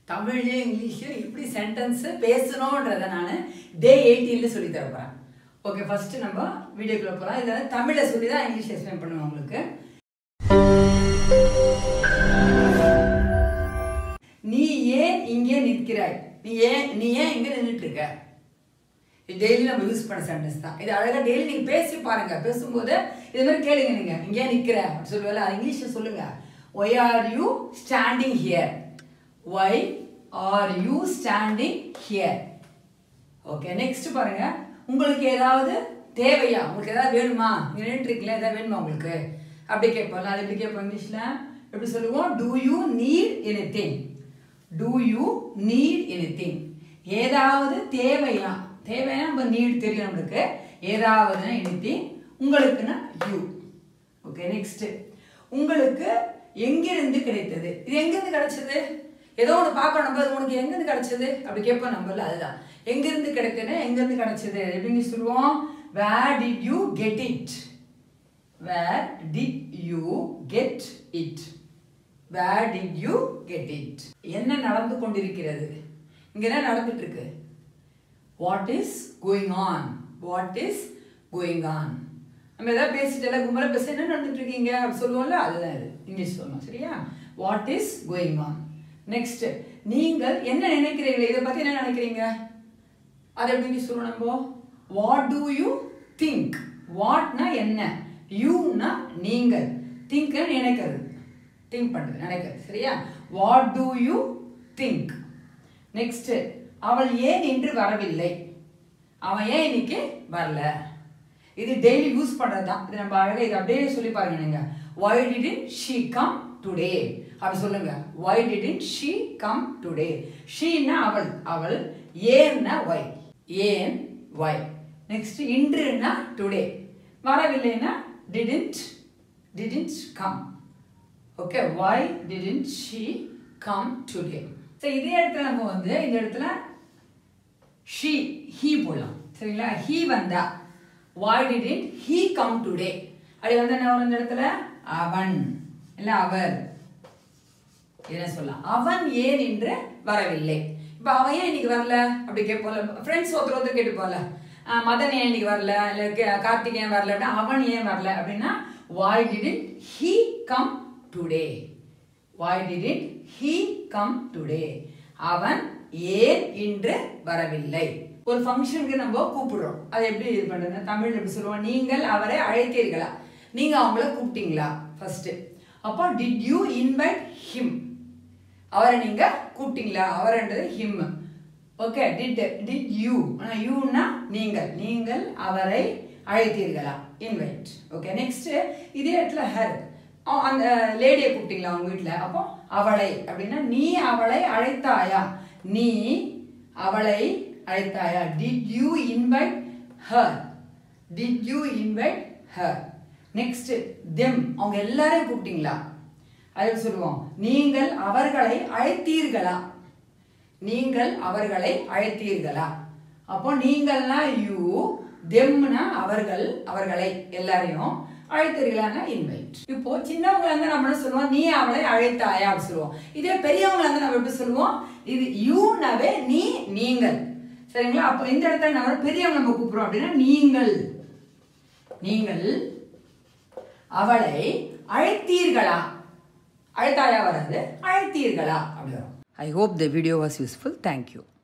தமிழ்லையும் இங்கிலீஷ்லையும் எப்படி சென்டென்ஸு பேசணுன்றதை நான் டே எயிட்டீனில் சொல்லி தர போகிறேன் ஓகே ஃபஸ்ட்டு நம்ம வீடியோக்குள்ளே போகலாம் இதை வந்து தமிழில் சொல்லி தான் இங்கிலீஷ் எக்ஸ்பிளைன் பண்ணுவேன் உங்களுக்கு நீ ஏன் இங்கே நிற்கிறாய் நீ ஏன் நீ ஏன் இங்கே நின்றுட்டு இருக்க இது டெய்லி நம்ம யூஸ் பண்ண சென்டென்ஸ் தான் இது அழகாக டெய்லி நீங்கள் பேசி பாருங்க பேசும்போது இது மாதிரி கேளுங்க நீங்கள் இங்கே நிற்கிற அப்படின்னு சொல்லுவேல அது இங்கிலீஷில் சொல்லுங்க why are you standing here why are you standing here okay next பாருங்க உங்களுக்கு ஏதாவது தேவையா உங்களுக்கு ஏதாவது வேணுமா நீங்க நின்றுட்டு இருக்கீங்களா ஏதாவது வேணுமா உங்களுக்கு அப்படி கேட்போம்ல அது எப்படி கேட்போம் இங்கிலீஷ்ல எப்படி சொல்லுவோம் do you need anything do you need anything ஏதாவது தேவையா தேவையா நம்ம நீட் தெரியும் நம்மளுக்கு ஏதாவது எனி திங் உங்களுக்குன்னா யூ ஓகே நெக்ஸ்ட் உங்களுக்கு எங்கிருந்து கிடைத்தது இது எங்கிருந்து கிடைச்சது ஏதோ ஒன்று பார்க்கணும் நம்ம அது உனக்கு எங்கிருந்து கிடைச்சது அப்படி கேட்போம் நம்மள அதுதான் எங்கிருந்து கிடைக்குன்னு எங்கிருந்து கிடைச்சது எப்படின்னு சொல்லுவோம் where did you get it where did you get it where did you get it என்ன நடந்து கொண்டிருக்கிறது இங்க என்ன நடந்துட்டு இருக்கு what is going on what is going on நம்ம ஏதாவது பேசிட்டு எல்லாம் கும்பலாக பேச என்ன நடந்துட்டு இருக்கீங்க அப்படி சொல்லுவோம்ல அதுதான் இது இங்கிலீஷ் சொல்லணும் சரியா what is going on next நீங்கள் என்ன நினைக்கிறீங்களே இதை பற்றி என்ன நினைக்கிறீங்க அது எப்படி சொல்லணும் நம்ம வாட் டு யூ திங்க் வாட்னா என்ன யூனா நீங்கள் திங்க் நினைக்கிறது திங்க் பண்ணுறது நினைக்கிறது சரியா what do you think next அவள் ஏன் இன்று வரவில்லை அவன் ஏன் இன்னைக்கு வரல இது டெய்லி யூஸ் பண்ணுறது தான் இது நம்ம அழகாக இது அப்படியே சொல்லி பாருங்க நீங்க why didn't she come today அப்படி சொல்லுங்க why didn't she come today ஷீனா அவள் அவள் ஏன்னா ஒய் ஏன் ஒய் நெக்ஸ்ட் இன்றுனா டுடே வரவில்லைன்னா didn't didn't come okay why didn't she come today so இதே இடத்துல நம்ம வந்து இந்த இடத்துல ஷீ ஹீ போடலாம் சரிங்களா ஹீ வந்தா why didn't he come today அப்படி வந்து என்ன வரும் இந்த இடத்துல அவன் இல்ல அவர் என்ன சொல்லலாம் அவன் ஏன் இன்று வரவில்லை இப்போ அவன் ஏன் இன்னைக்கு வரல அப்படி கேட்போம்ல ஃப்ரெண்ட்ஸ் ஒருத்தர் ஒருத்தர் கேட்டுப்போம்ல ஆஹ் மதன் ஏன் இன்னைக்கு வரல இல்லை கார்த்திக் ஏன் வரல அப்படின்னா அவன் ஏன் வரல அப்படின்னா why didn't he come today why didn't he come today அவன் ஏன் இன்று வரவில்லை ஒரு ஃபங்க்ஷனுக்கு நம்ம கூப்பிடுறோம் அது எப்படி இது பண்றது தமிழ் எப்படி சொல்லுவோம் நீங்கள் அவரை அழைத்தீர்களா நீங்க அவங்கள கூப்பிட்டீங்களா ஃபர்ஸ்ட் அப்போ டிட் யூ இன்வைட் ஹிம் அவரை நீங்க கூப்பிட்டீங்களா அவர்ன்றது him okay did did you ஆனால் யூன்னா நீங்கள் நீங்கள் அவரை அழைத்தீர்களா இன்வைட் ஓகே நெக்ஸ்ட் இதே இடத்துல ஹர் அந்த லேடியை கூப்பிட்டீங்களா அவங்க வீட்டில் அப்போ அவளை அப்படின்னா நீ அவளை அழைத்தாயா நீ அவளை அழைத்தாயா did you invite her did you invite her next them அவங்க எல்லாரையும் கூப்பிட்டீங்களா அது சொல்லுவோம் நீங்கள் அவர்களை அழைத்தீர்களா நீங்கள் அவர்களை அழைத்தீர்களா அப்போ நீங்கள்னா யூ தெம்னா அவர்கள் அவர்களை எல்லாரையும் அழைத்தீர்களானா இன்வைட் இப்போ சின்னவங்கள இருந்து நம்ம என்ன சொல்லுவோம் நீ அவளை அழைத்தாயா அப்படி சொல்லுவோம் இதே பெரியவங்கள இருந்து நம்ம எப்படி சொல்லுவோம் இது யூனாவே நீ நீங்கள் சரிங்களா அப்போ இந்த இடத்துல நம்ம பெரியவங்க நம்ம கூப்பிடுறோம் அப்படின்னா நீங்கள் நீங்கள் அவளை அழைத்தீர்களா அழைத்தாயா வராது அழைத்தீர்களா அப்படி வரும் I hope the video was useful thank you